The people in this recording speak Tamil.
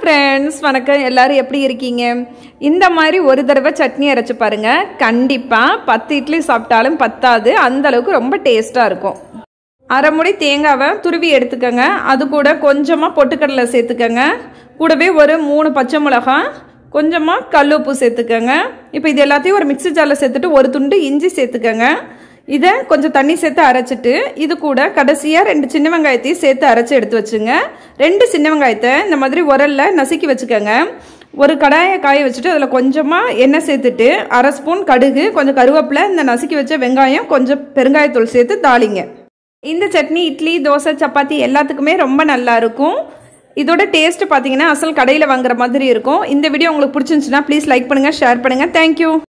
ஃப்ரெண்ட்ஸ் வணக்கம் எல்லாரும் எப்படி இருக்கீங்க இந்த மாதிரி ஒரு தடவை சட்னி அரைச்சு பாருங்க கண்டிப்பாக பத்து இட்லி சாப்பிட்டாலும் பத்தாது அந்த அளவுக்கு ரொம்ப டேஸ்ட்டாக இருக்கும் அரை முடி தேங்காவை துருவி எடுத்துக்கோங்க அது கூட கொஞ்சமாக பொட்டுக்கடலை சேர்த்துக்கோங்க கூடவே ஒரு மூணு பச்சை மிளகாய் கொஞ்சமாக கல் உப்பு சேர்த்துக்கோங்க இப்போ இது எல்லாத்தையும் ஒரு மிக்ஸி ஜாரில் சேர்த்துட்டு ஒரு துண்டு இஞ்சி சேர்த்துக்கோங்க இதை கொஞ்சம் தண்ணி சேர்த்து அரைச்சிட்டு இது கூட கடைசியாக ரெண்டு சின்ன வெங்காயத்தையும் சேர்த்து அரைச்சி எடுத்து வச்சுங்க ரெண்டு சின்ன வெங்காயத்தை இந்த மாதிரி உரலில் நசுக்கி வச்சுக்கோங்க ஒரு கடாயை காய வச்சுட்டு அதில் கொஞ்சமாக எண்ணெய் சேர்த்துட்டு அரை ஸ்பூன் கடுகு கொஞ்சம் கருவேப்பிலை இந்த நசுக்கி வச்ச வெங்காயம் கொஞ்சம் பெருங்காயத்தூள் சேர்த்து தாளிங்க இந்த சட்னி இட்லி தோசை சப்பாத்தி எல்லாத்துக்குமே ரொம்ப நல்லா இருக்கும் இதோட டேஸ்ட் பார்த்தீங்கன்னா அசல் கடையில் வாங்குற மாதிரி இருக்கும் இந்த வீடியோ உங்களுக்கு பிடிச்சிருந்துச்சுன்னா ப்ளீஸ் லைக் பண்ணுங்கள் ஷேர் பண்ணுங்கள் தேங்க்யூ